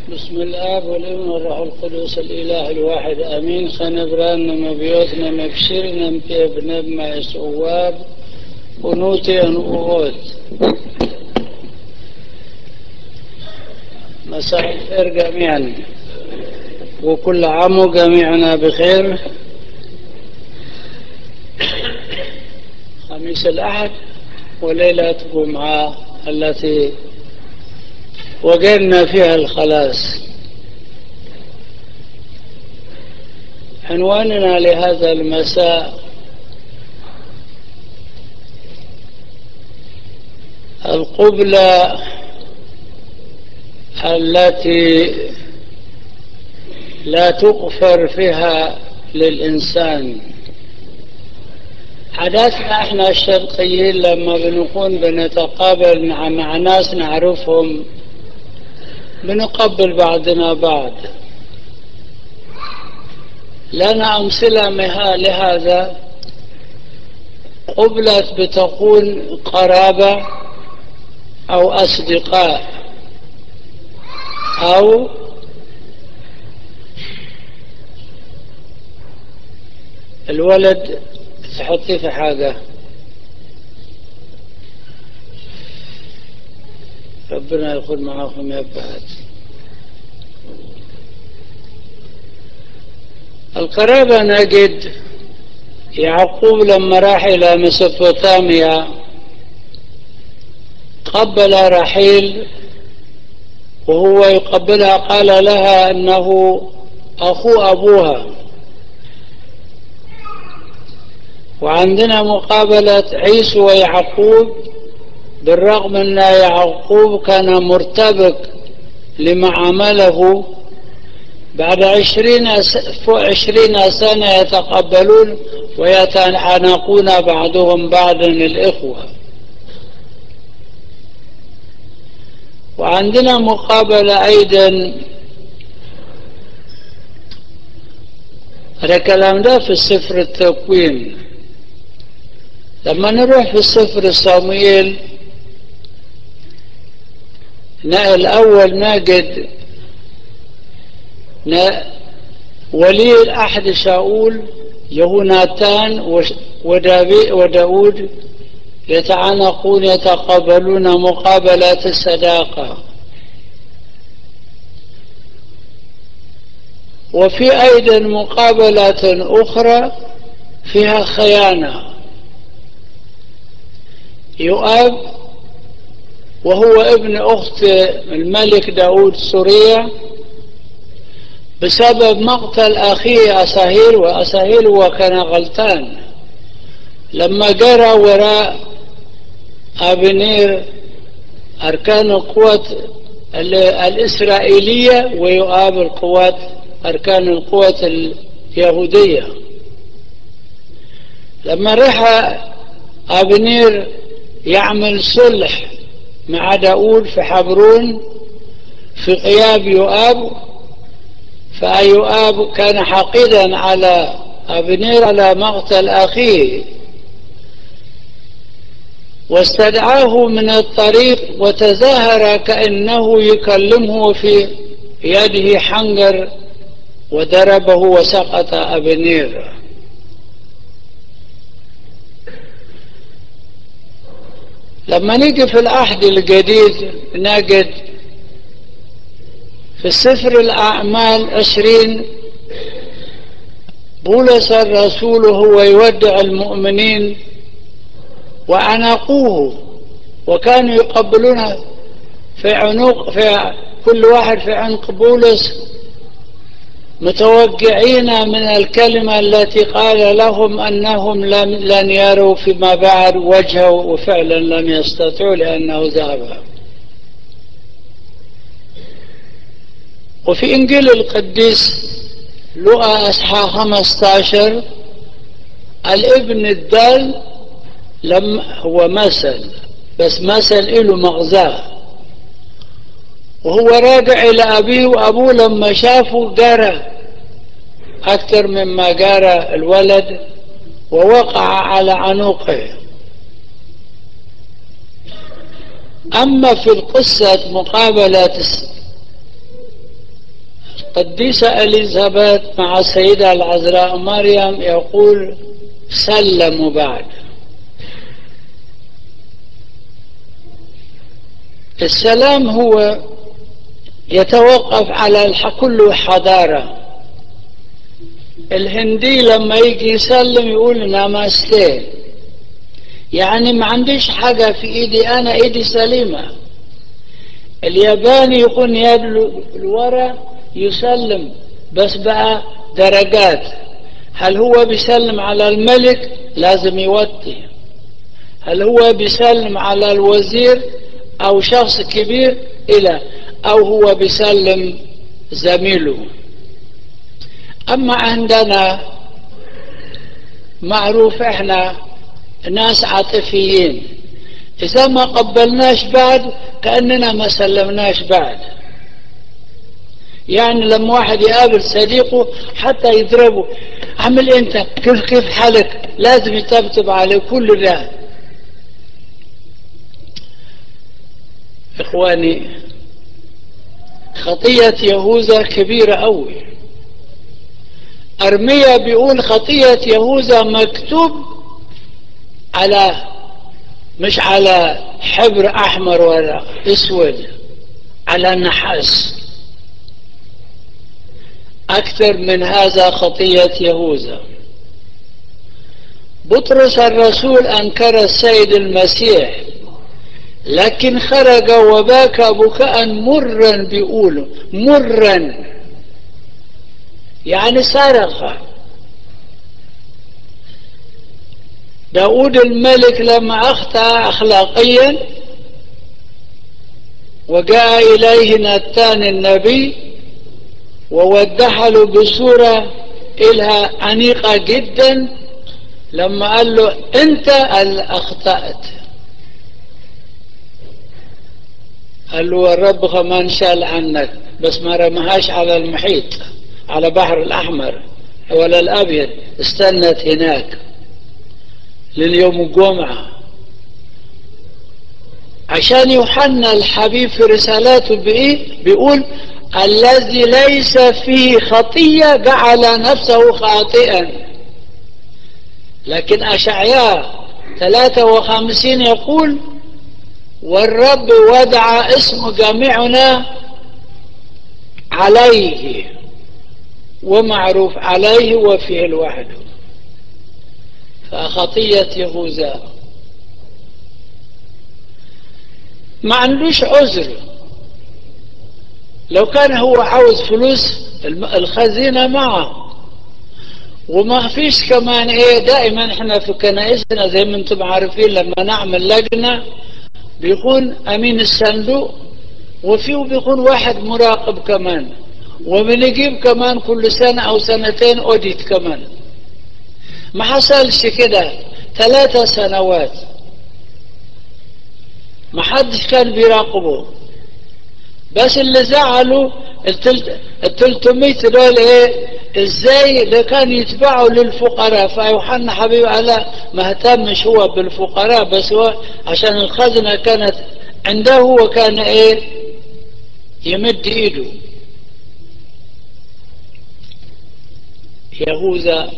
بسم الآب والابن والروح القدس الإله الواحد آمين خنبران مبيوتنا مبشرنا مبيبنا بما يسواب ونوتي أنقوت مساء الخير جميعا وكل عام وجميعنا بخير خميس الأحد وليلة الجمعة التي وجدنا فيها الخلاص عنواننا لهذا المساء القبلة التي لا تغفر فيها للإنسان عاداتنا احنا الشرقيين لما بنكون بنتقابل مع, مع ناس نعرفهم بنقبل بعضنا بعض لنا أمثلة لهذا قبلة بتكون قرابة أو أصدقاء أو الولد تحطيه في حاجة ربنا يكون معاكم يا بعد القرابة نجد يعقوب لما راح إلى مسوبوتاميا قبل رحيل وهو يقبلها قال لها أنه أخو أبوها وعندنا مقابلة عيسى ويعقوب بالرغم أن يعقوب كان مرتبك لما عمله بعد عشرين فوق عشرين سنة يتقبلون ويتعانقون بعضهم بعضا الإخوة وعندنا مقابلة أيضا هذا الكلام ده في السفر التكوين لما نروح في السفر الصامويل الأول نجد ولي الأحد شاول يهوناتان وداود يتعانقون يتقابلون مقابلة الصداقة وفي أيضا مقابلات أخرى فيها خيانة يؤاب وهو ابن أخت الملك داود سوريا بسبب مقتل أخيه أساهيل وأساهيل هو كان غلطان لما جرى وراء أبنير أركان القوات الإسرائيلية ويؤاب القوات أركان القوات اليهودية لما راح أبنير يعمل صلح مع داود في حبرون في غياب يؤاب فيؤاب كان حقيدا على أبنير على مقتل أخيه واستدعاه من الطريق وتظاهر كأنه يكلمه في يده حنجر وضربه وسقط أبنير لما نيجي في العهد الجديد نجد في سفر الأعمال عشرين بولس الرسول هو يودع المؤمنين وعنقوه وكانوا يقبلون في عنق في كل واحد في عنق بولس متوقعين من الكلمة التي قال لهم أنهم لم لن يروا فيما بعد وجهه وفعلا لم يستطيعوا لأنه ذهب وفي إنجيل القديس لقى أصحاح 15 الابن الدال لم هو مثل بس مثل له مغزاه وهو راجع إلى أبيه وأبوه لما شافه جرى أكثر مما جرى الولد ووقع على عنقه أما في القصة مقابلة قديسة إليزابيث مع السيدة العذراء مريم يقول سلموا بعد السلام هو يتوقف على كل حضارة الهندي لما يجي يسلم يقول نامستي يعني ما عنديش حاجة في ايدي انا ايدي سليمة الياباني يكون يد الورا يسلم بس بقى درجات هل هو بيسلم على الملك لازم يوطي هل هو بيسلم على الوزير او شخص كبير الى او هو بيسلم زميله اما عندنا معروف احنا ناس عاطفيين اذا ما قبلناش بعد كأننا ما سلمناش بعد يعني لما واحد يقابل صديقه حتى يضربه عمل انت كيف كيف حالك لازم يطبطب عليه كل ده اخواني خطية يهوذا كبيرة قوي أرميا بيقول خطية يهوذا مكتوب على مش على حبر أحمر ولا أسود على نحاس أكثر من هذا خطية يهوذا بطرس الرسول أنكر السيد المسيح لكن خرج وباك بكاء مرا بيقولوا مرا يعني صرخ داود الملك لما أخطأ أخلاقيا وجاء إليه نتان النبي وودح له بصورة إلها أنيقة جدا لما قال له أنت اللي أخطأت قال له الرب كمان شال عنك بس ما رمهاش على المحيط على بحر الأحمر ولا الأبيض استنت هناك لليوم الجمعة عشان يوحنا الحبيب في رسالاته بإيه بيقول الذي ليس فيه خطية جعل نفسه خاطئا لكن أشعياء 53 يقول والرب وضع اسم جميعنا عليه ومعروف عليه وفيه الوحد فخطية يهوذا ما عندوش عذر لو كان هو عاوز فلوس الخزينة معه وما فيش كمان ايه دائما احنا في كنائسنا زي ما انتم عارفين لما نعمل لجنة بيكون امين الصندوق وفيه بيكون واحد مراقب كمان وبنجيب كمان كل سنة او سنتين اوديت كمان ما حصلش كده ثلاثة سنوات ما حدش كان بيراقبه بس اللي زعلوا التلتمية دول ايه ازاي ده كان يتبعوا للفقراء فيوحنا حبيب على ما اهتمش هو بالفقراء بس هو عشان الخزنة كانت عنده هو كان ايه يمد ايده يهوذا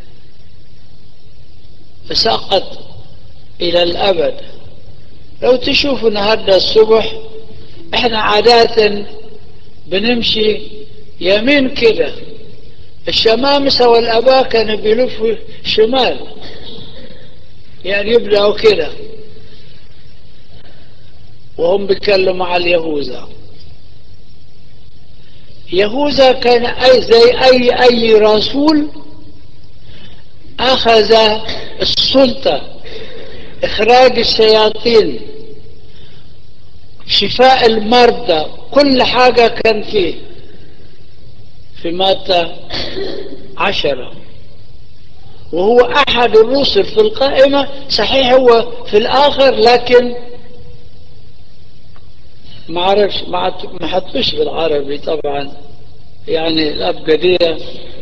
سقط الى الابد لو تشوفوا النهارده الصبح احنا عادة بنمشي يمين كده الشمامسة والاباء كانوا بيلفوا شمال يعني يبدأوا كده وهم بيتكلموا على اليهوذا يهوذا كان أي زي أي أي رسول أخذ السلطة إخراج الشياطين شفاء المرضى كل حاجة كان فيه في متى عشرة وهو أحد الرسل في القائمة صحيح هو في الآخر لكن ما عرفش ما حطوش بالعربي طبعا يعني الأبجدية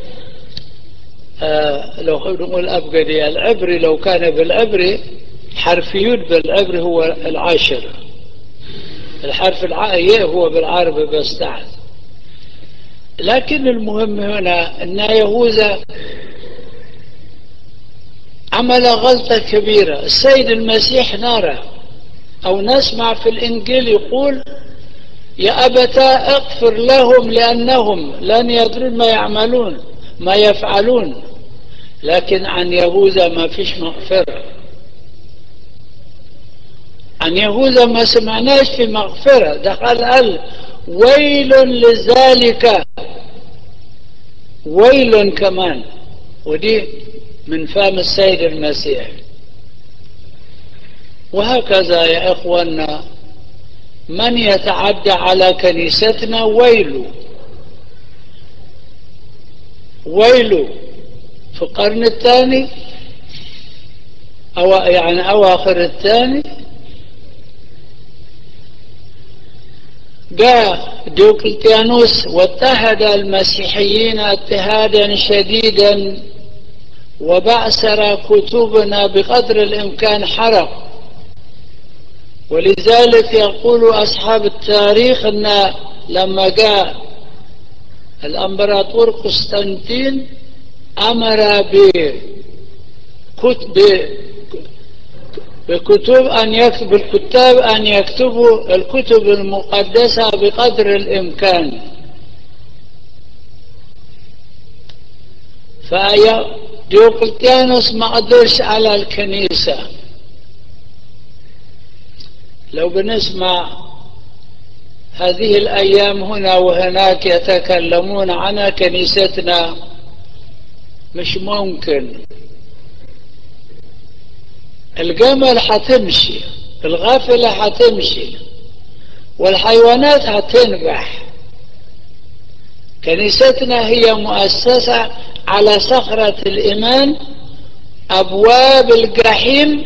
آه لو نقول الأبجدية العبري لو كان بالعبري حرف يود بالعبري هو العاشر الحرف العاء هو بالعربي بس تحت لكن المهم هنا أن يهوذا عمل غلطة كبيرة السيد المسيح نرى أو نسمع في الإنجيل يقول يا أبتا اغفر لهم لأنهم لن يدرون ما يعملون ما يفعلون لكن عن يهوذا ما فيش مغفرة عن يهوذا ما سمعناش في مغفرة دخل قال ويل لذلك ويل كمان ودي من فم السيد المسيح وهكذا يا إخواننا من يتعدى على كنيستنا ويله ويله في القرن الثاني أو يعني أواخر الثاني جاء ديوكلتيانوس واتحد المسيحيين اتحادا شديدا وبعثر كتبنا بقدر الإمكان حرق ولذلك يقول أصحاب التاريخ أن لما جاء الأمبراطور قسطنطين أمر بكتب بكتب أن يكتب الكتاب أن يكتبوا الكتب المقدسة بقدر الإمكان فديوقلتيانوس ما قدرش على الكنيسة لو بنسمع هذه الأيام هنا وهناك يتكلمون عن كنيستنا مش ممكن الجمل حتمشي الغافلة حتمشي والحيوانات هتنبح كنيستنا هي مؤسسة على صخرة الإيمان أبواب الجحيم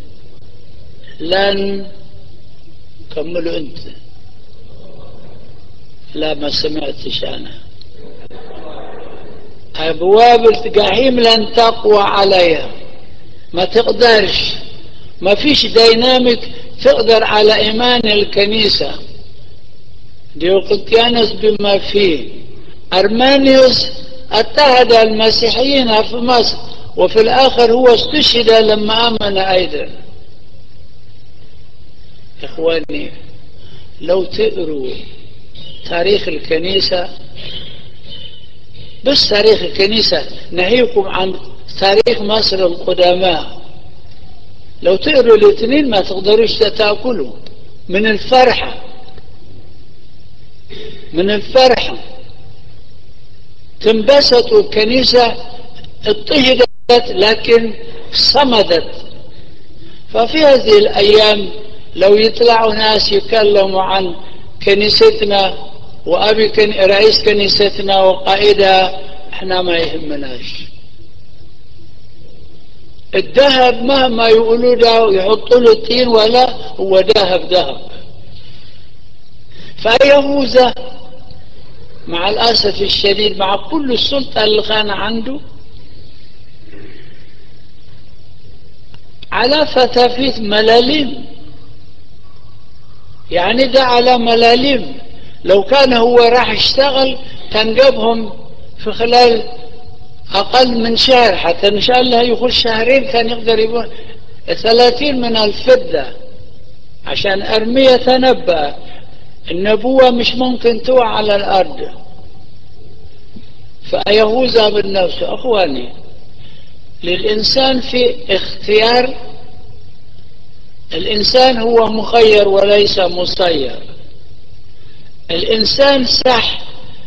لن كملوا أنت لا ما سمعتش أنا أبواب الجحيم لن تقوى عليها ما تقدرش ما فيش ديناميك تقدر على إيمان الكنيسة ديوقلتيانوس بما فيه أرمانيوس اتهد المسيحيين في مصر وفي الآخر هو استشهد لما آمن أيضا إخواني لو تقروا تاريخ الكنيسة بس تاريخ الكنيسة نهيكم عن تاريخ مصر القدماء لو تقروا الاثنين ما تقدروش تاكلوا من الفرحة من الفرحة تنبسطوا الكنيسة اضطهدت لكن صمدت ففي هذه الأيام لو يطلعوا ناس يتكلموا عن كنيستنا وأبي كن... رئيس كنيستنا وقائدها احنا ما يهمناش الذهب مهما يقولوا ده يحطوا له الطين ولا هو ذهب ذهب فيهوذا مع الأسف الشديد مع كل السلطة اللي كان عنده على فتافيت ملاليم يعني ده على ملاليم لو كان هو راح يشتغل كان جابهم في خلال أقل من شهر حتى إن شاء الله يقول شهرين كان يقدر يقول ثلاثين من الفضة عشان أرمية تنبأ النبوة مش ممكن توع على الأرض فيهوذا بالنفس أخواني للإنسان في اختيار الإنسان هو مخير وليس مسير الإنسان صح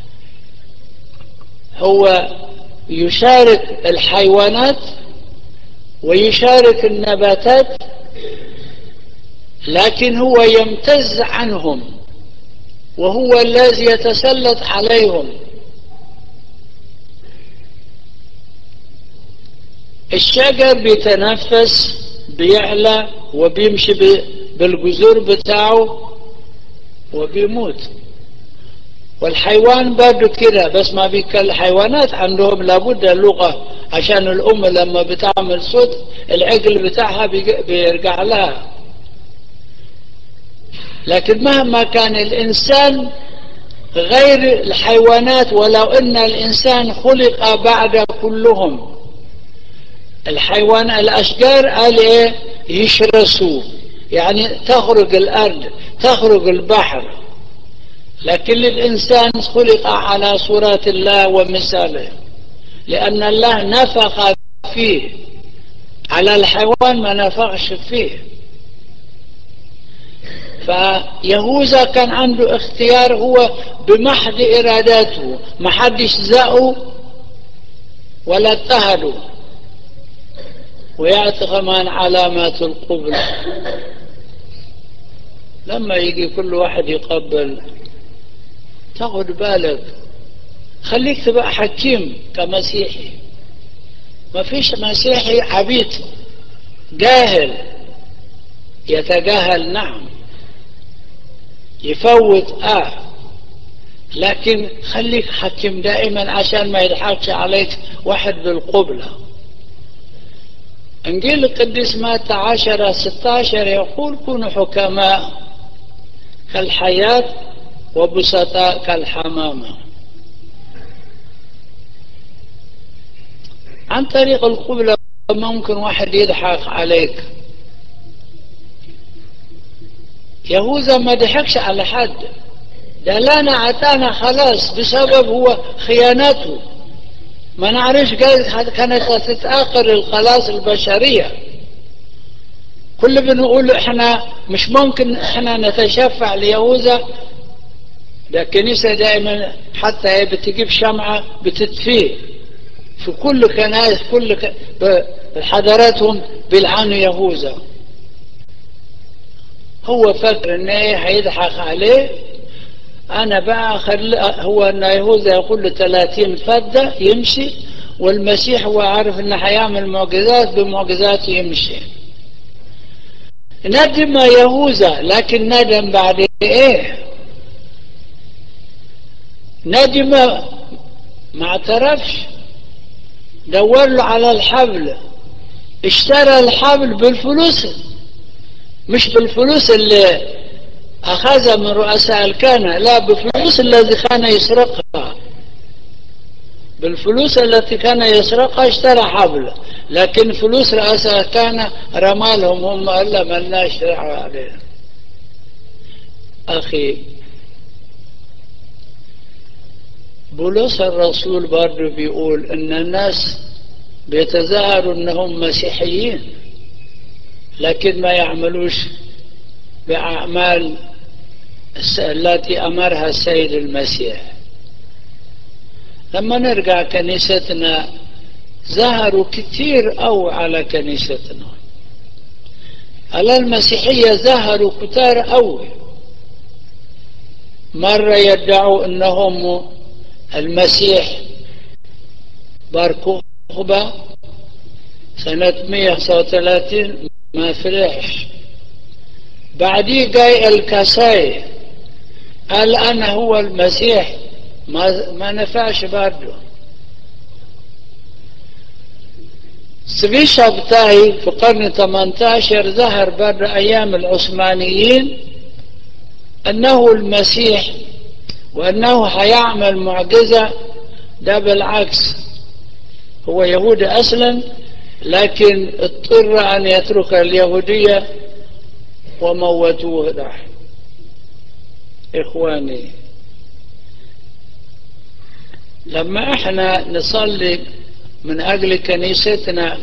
هو يشارك الحيوانات ويشارك النباتات لكن هو يمتز عنهم وهو الذي يتسلط عليهم الشجر بيتنفس بيعلى وبيمشي بالجذور بتاعه وبيموت والحيوان برضه كده بس ما بيتكلم الحيوانات عندهم لابد اللغة عشان الأم لما بتعمل صوت العقل بتاعها بيرجع لها لكن مهما كان الإنسان غير الحيوانات ولو ان الانسان خلق بعد كلهم الحيوان الاشجار قال ايه يشرسوا يعني تخرج الارض تخرج البحر لكن الانسان خلق على صورة الله ومثاله لان الله نفخ فيه على الحيوان ما نفخش فيه فيهوذا كان عنده اختيار هو بمحض ارادته ما حدش زقه ولا اضطهده ويعطي كمان علامات القبل لما يجي كل واحد يقبل تاخد بالك خليك تبقى حكيم كمسيحي ما فيش مسيحي عبيط جاهل يتجاهل نعم يفوت اه لكن خليك حكيم دائما عشان ما يضحكش عليك واحد بالقبلة انجيل القديس متى عشرة ستاشر يقول كونوا حكماء كالحياة وبسطاء كالحمامة عن طريق القبلة ممكن واحد يضحك عليك يهوذا ما ضحكش على حد ده لنا عتانا خلاص بسبب هو خيانته ما نعرفش كانت تتآخر الخلاص البشرية كل بنقول احنا مش ممكن احنا نتشفع ليهوذا ده الكنيسة دائما حتى هي بتجيب شمعة بتطفيه في كل كنائس كل ك... حضاراتهم بيلعنوا يهوذا هو فاكر ان ايه هيضحك عليه انا بقى خل... هو ان يهوذا يقول له 30 فدة يمشي والمسيح هو عارف انه هيعمل معجزات بمعجزات يمشي ندم يهوذا لكن ندم بعد ايه ندم ما اعترفش دور له على الحبل اشترى الحبل بالفلوس مش بالفلوس اللي أخذها من رؤساء الكهنة لا بالفلوس الذي كان يسرقها بالفلوس التي كان يسرقها اشترى حبل لكن فلوس رؤساء الكهنة رمالهم هم إلا ملناش دعوة عليهم أخي بولس الرسول برضه بيقول ان الناس بيتظاهروا انهم مسيحيين لكن ما يعملوش باعمال التي امرها السيد المسيح لما نرجع كنيستنا ظهروا كتير أو على كنيستنا على المسيحية ظهروا كتار قوي مرة يدعوا أنهم المسيح باركوخبة سنة 139 ما فرحش بعديه جاي الكساي قال أنا هو المسيح ما, ما نفعش برضه سبيشا بتاعي في القرن 18 ظهر برضه أيام العثمانيين أنه المسيح وأنه هيعمل معجزة ده بالعكس هو يهودي أصلا لكن اضطر أن يترك اليهودية وموتوه ده إخواني لما احنا نصلي من أجل كنيستنا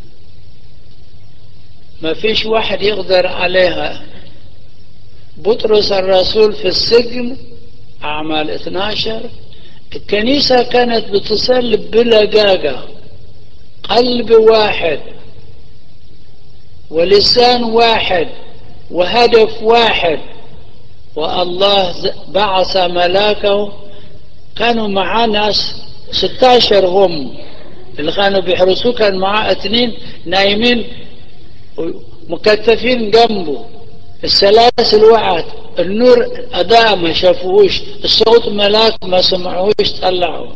ما فيش واحد يقدر عليها بطرس الرسول في السجن أعمال 12 الكنيسة كانت بتصلي بلجاجة قلب واحد ولسان واحد وهدف واحد والله بعث ملاكه كانوا معاه ناس 16 هم اللي كانوا بيحرسوه كان معاه اثنين نايمين مكتفين جنبه السلاسل وقعت النور أداء ما شافوهوش الصوت ملاك ما سمعوهوش طلعوا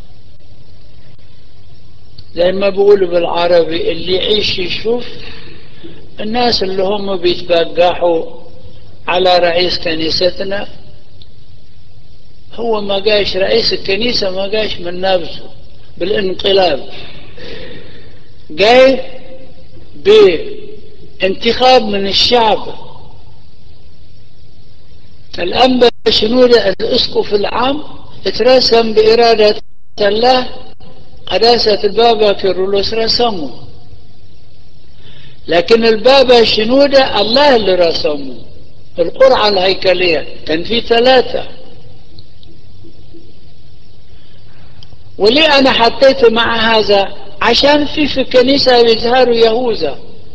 زي ما بيقولوا بالعربي اللي يعيش يشوف الناس اللي هم بيتبجحوا على رئيس كنيستنا هو ما جاش رئيس الكنيسة ما جاش من نفسه بالانقلاب جاي بانتخاب من الشعب الأنبا شنودة الأسقف العام اترسم بإرادة الله قداسة البابا كيرلس رسمه لكن البابا شنودة الله اللي رسمه القرعة الهيكلية كان في ثلاثة وليه أنا حطيت مع هذا عشان في في الكنيسة بيظهروا يهوذا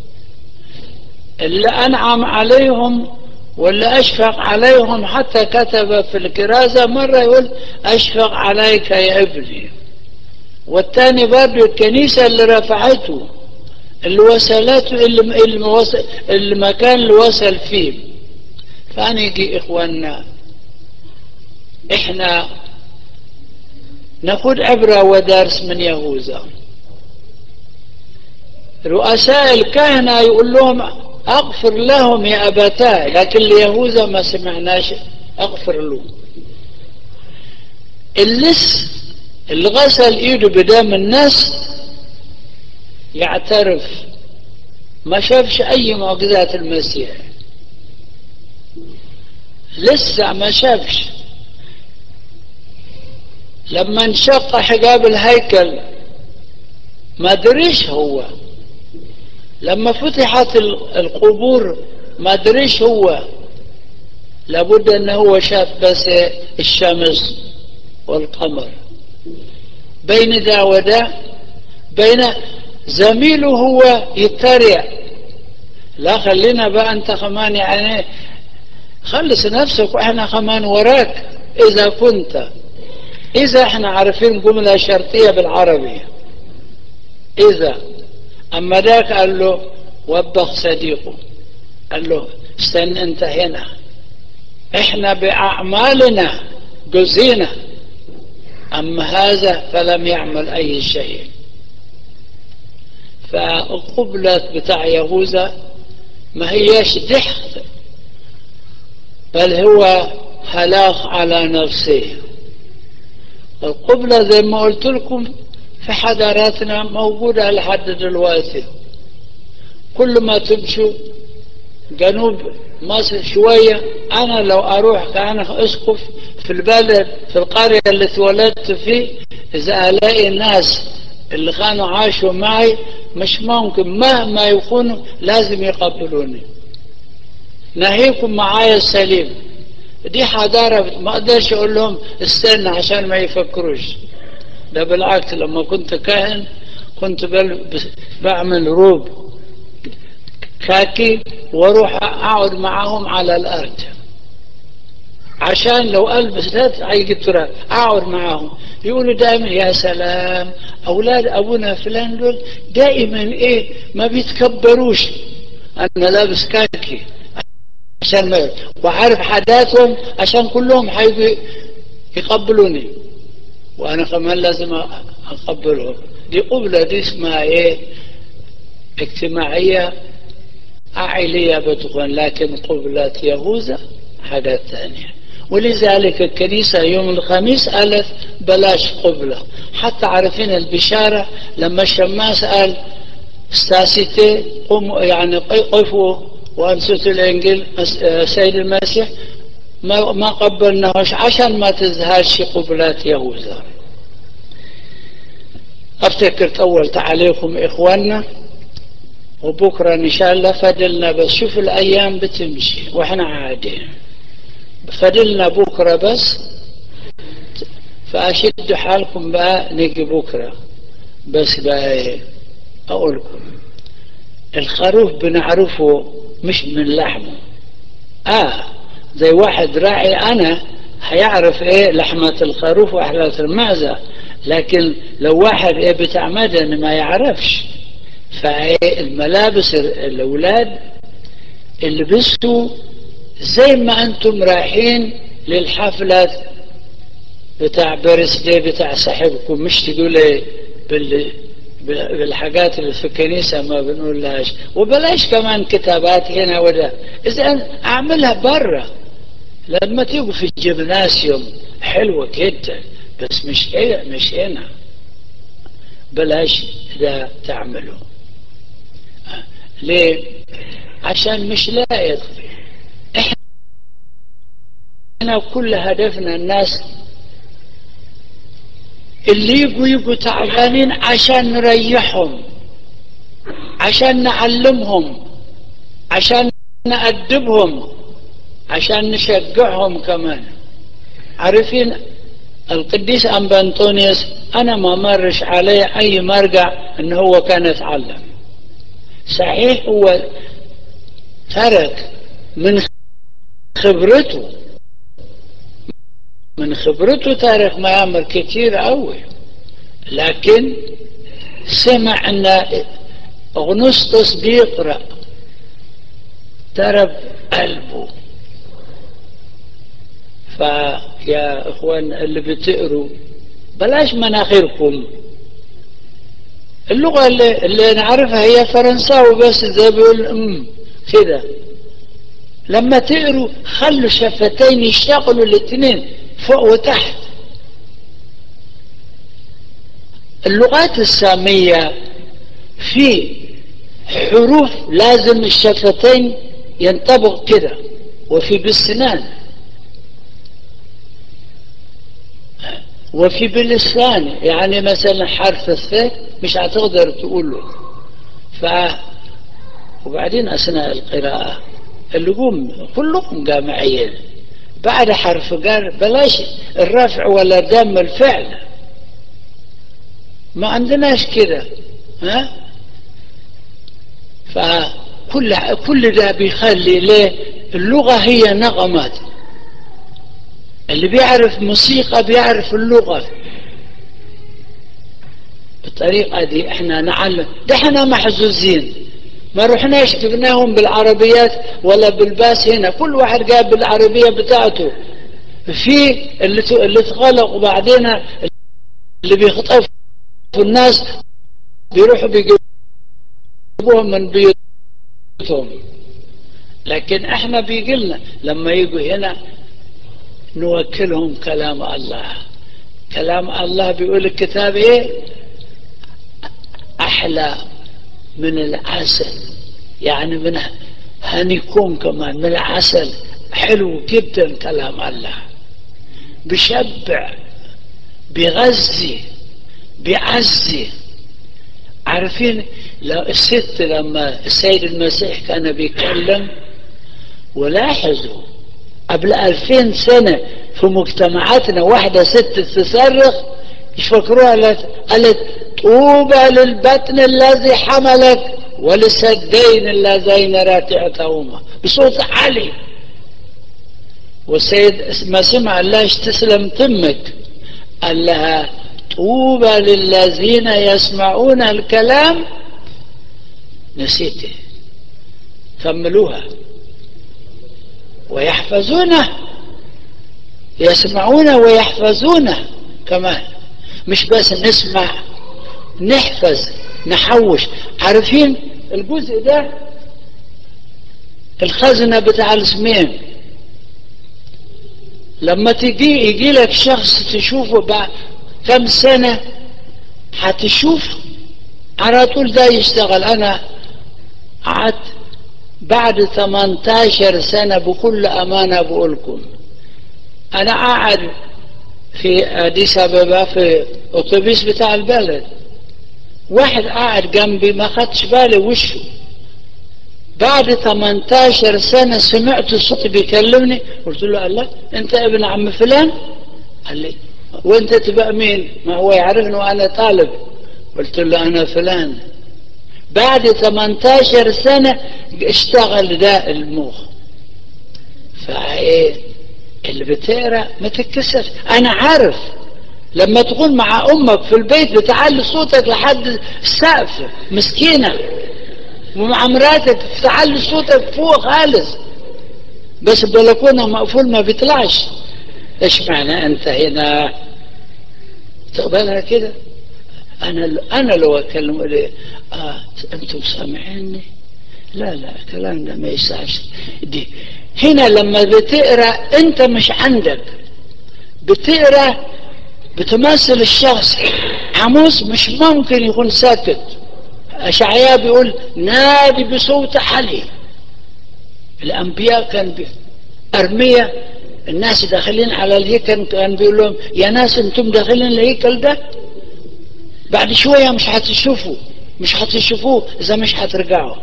اللي أنعم عليهم واللي أشفق عليهم حتى كتب في الكرازة مرة يقول أشفق عليك يا ابني والثاني برضه الكنيسة اللي رفعته اللي وصلته اللي, اللي, وصل المكان اللي وصل فيه فنيجي إخواننا إحنا ناخد عبرة ودرس من يهوذا رؤساء الكهنة يقول لهم أغفر لهم يا أبتاه لكن ليهوذا ما سمعناش أغفر له اللص اللي غسل إيده بدم الناس يعترف ما شافش أي معجزات المسيح لسه ما شافش لما انشق حجاب الهيكل ما دريش هو لما فتحت القبور ما دريش هو لابد ان هو شاف بس الشمس والقمر بين ده وده بين زميله هو يتريق لا خلينا بقى انت كمان يعني خلص نفسك واحنا كمان وراك اذا كنت اذا احنا عارفين جملة شرطية بالعربي اذا اما ذاك قال له وبخ صديقه قال له استنى انت هنا احنا باعمالنا جزينا اما هذا فلم يعمل اي شيء فالقبلة بتاع يهوذا ما هيش ضحك بل هو هلاك على نفسه القبلة زي ما قلت لكم في حضاراتنا موجودة لحد دلوقتي كل ما تمشوا جنوب مصر شوية أنا لو أروح كأنا أسقف في البلد في القرية اللي اتولدت فيه إذا ألاقي الناس اللي كانوا عاشوا معي مش ممكن مهما يكونوا لازم يقبلوني ناهيكم معايا السليم دي حضارة ما اقدرش اقول لهم استنى عشان ما يفكروش ده بالعكس لما كنت كاهن كنت بعمل روب كاكي واروح اقعد معاهم على الارض عشان لو البس ده هيجي التراب اقعد معاهم يقولوا دائما يا سلام اولاد ابونا فلان دول دائما ايه ما بيتكبروش انا لابس كاكي عشان ما وعارف حداثهم عشان كلهم حيجوا يقبلوني وانا كمان لازم اقبلهم دي قبلة دي اسمها ايه اجتماعية عائلية بتكون لكن قبلة يهوذا حاجة ثانية ولذلك الكنيسة يوم الخميس قالت بلاش قبلة حتى عارفين البشارة لما الشماس قال استاسيتي قم يعني قفوا وانصتوا الانجيل سيد المسيح ما ما قبلناهوش عشان ما تزهرش قبلات يهوذا افتكر طولت عليكم اخواننا وبكره ان شاء الله فضلنا بس شوف الايام بتمشي واحنا عادين فضلنا بكره بس فاشد حالكم بقى نيجي بكره بس بقى ايه اقول لكم الخروف بنعرفه مش من لحمه اه زي واحد راعي انا هيعرف ايه لحمة الخروف واحلة المعزة لكن لو واحد ايه بتاع مدن ما يعرفش فايه الملابس الاولاد اللي بسوا زي ما انتم رايحين للحفلة بتاع بيرثدي بتاع صاحبكم مش تقول ايه بال بالحاجات اللي في الكنيسة ما بنقولهاش وبلاش كمان كتابات هنا وده إذا أعملها برا لما تيجوا في الجيمناسيوم حلوة جدا بس مش هنا مش هنا بلاش ده تعمله ليه عشان مش لاقي احنا كل هدفنا الناس اللي يجوا يجوا تعبانين عشان نريحهم عشان نعلمهم عشان نأدبهم عشان نشجعهم كمان عارفين القديس أنبا أنطونيوس أنا ما مرش عليه أي مرجع أن هو كان يتعلم صحيح هو ترك من خبرته من خبرته تاريخ ما يعمل كتير قوي لكن سمع ان اغنسطس بيقرا ترب قلبه فيا اخوان اللي بتقروا بلاش مناخيركم اللغة اللي, اللي نعرفها هي فرنساوي بس زي بيقول ام كده لما تقروا خلوا شفتين يشتغلوا الاثنين فوق وتحت اللغات السامية في حروف لازم الشفتين ينطبق كده وفي بالسنان وفي باللسان يعني مثلا حرف الث مش هتقدر تقوله ف وبعدين أثناء القراءة اللقوم كلهم جامعيين بعد حرف قال بلاش الرفع ولا دم الفعل ما عندناش كده ها فكل كل ده بيخلي ليه اللغة هي نغمات اللي بيعرف موسيقى بيعرف اللغة بالطريقة دي احنا نعلم ده احنا محظوظين ما رحناش جبناهم بالعربيات ولا بالباس هنا كل واحد جاب بالعربية بتاعته في اللي اللي اتغلق وبعدين اللي بيخطفوا الناس بيروحوا بيجيبوهم من بيوتهم لكن احنا بيجي لما يجوا هنا نوكلهم كلام الله كلام الله بيقول الكتاب ايه احلى من العسل يعني من هنيكون كمان من العسل حلو جدا كلام الله بشبع بيغذي بيعزي عارفين لو الست لما السيد المسيح كان بيتكلم ولاحظوا قبل ألفين سنة في مجتمعاتنا واحدة ست تصرخ يفكروها قالت, قالت طوبى للبطن الذي حملك وللسدين اللذين راتعتهما بصوت عالي والسيد ما سمع الله تسلم تمك قال لها طوبى للذين يسمعون الكلام نسيته كملوها ويحفظونه يسمعونه ويحفظونه كمان مش بس نسمع نحفظ نحوش عارفين الجزء ده الخزنة بتاع الاسمين لما تجي يجي لك شخص تشوفه بعد كم سنة هتشوف على طول ده يشتغل انا قعدت بعد 18 سنة بكل امانة بقولكم انا قاعد في اديس ابابا في اتوبيس بتاع البلد واحد قاعد جنبي ما خدش بالي وشه بعد 18 سنة سمعت صوت بيكلمني قلت له الله انت ابن عم فلان قال لي وانت تبقى مين ما هو يعرفني وانا طالب قلت له انا فلان بعد 18 سنة اشتغل ده المخ فايه اللي بتقرا ما تتكسرش انا عارف لما تكون مع امك في البيت بتعلي صوتك لحد السقف مسكينه ومع مراتك تعلي صوتك فوق خالص بس البلكونه مقفول ما بيطلعش ايش معنى انت هنا تقبلها كده انا انا لو اكلم لي آه انتم سامعيني لا لا الكلام ده ما يسعش دي هنا لما بتقرا انت مش عندك بتقرا بتمثل الشخص عموس مش ممكن يكون ساكت اشعياء بيقول نادي بصوت عالي الانبياء كان بي... ارميا الناس داخلين على الهيكل كان بيقول لهم يا ناس انتم داخلين الهيكل ده بعد شويه مش هتشوفوا مش هتشوفوه اذا مش هترجعوا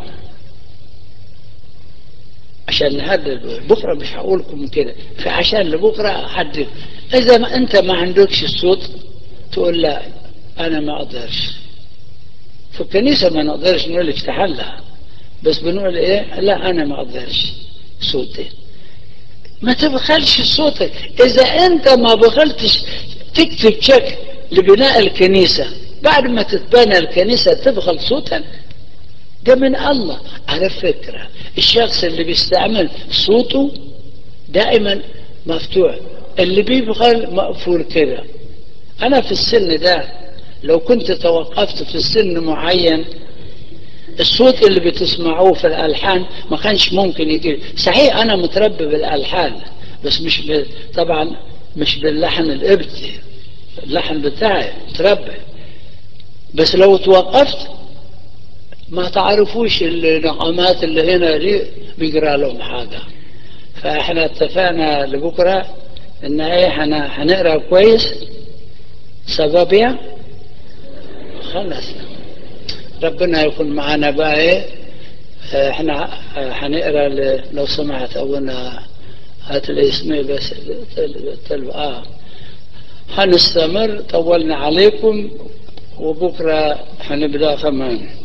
عشان هذا بكره مش هقول لكم كده فعشان لبكره حد اذا ما انت ما عندكش الصوت تقول لا انا ما اقدرش في الكنيسه ما نقدرش نقول افتح لها بس بنقول ايه لا انا ما اقدرش صوتي ما تبخلش صوتك اذا انت ما بخلتش تكتب شك لبناء الكنيسه بعد ما تتبنى الكنيسه تبخل صوتك ده من الله على فكرة الشخص اللي بيستعمل صوته دائما مفتوح اللي بيبغى مقفول كده أنا في السن ده لو كنت توقفت في سن معين الصوت اللي بتسمعوه في الألحان ما كانش ممكن يجي صحيح أنا متربي بالألحان بس مش ب... طبعا مش باللحن الإبتي اللحن بتاعي متربي بس لو توقفت ما تعرفوش النغمات اللي هنا دي بيقرا لهم حاجة فاحنا اتفقنا لبكرة ان ايه هنقرا كويس سببيا خلص ربنا يكون معنا بقى ايه احنا هنقرا لو سمحت اولا هات الاسم بس التل... اه هنستمر طولنا عليكم وبكره هنبدا كمان